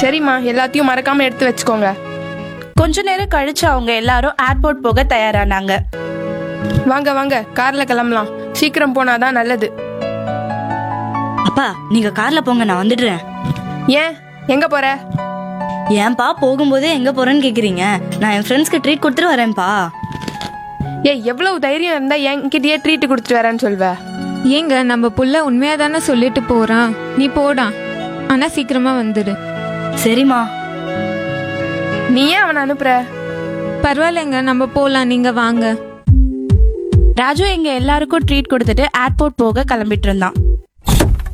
சரிம்மா எல்லாத்தையும் மறக்காம எடுத்து வச்சுக்கோங்க கொஞ்ச நேரம் கழிச்சு அவங்க எல்லாரும் ஏர்போர்ட் போக தயாரானாங்க வாங்க வாங்க கார்ல கிளம்பலாம் சீக்கிரம் போனாதான் நல்லது அப்பா நீங்க கார்ல போங்க நான் வந்துடுறேன் ஏன் எங்க போற ஏன்பா போகும்போதே எங்க போறேன்னு கேக்குறீங்க நான் என் ஃப்ரெண்ட்ஸ்க்கு ட்ரீட் கொடுத்துட்டு வரேன்ப்பா ஏய் எவ்வளவு தைரியம் இருந்தா என்கிட்டயே ட்ரீட் கொடுத்துட்டு வரேன்னு சொல்வ ஏங்க நம்ம புள்ள உண்மையா தானே சொல்லிட்டு போறான் நீ போடா ஆனா சீக்கிரமா வந்துடு சரிம்மா நீ ஏன் அவனை அனுப்புற பரவாயில்லைங்க நம்ம போலாம் நீங்க வாங்க ராஜு எங்க எல்லாருக்கும் ட்ரீட் கொடுத்துட்டு ஏர்போர்ட் போக கிளம்பிட்டு இருந்தான்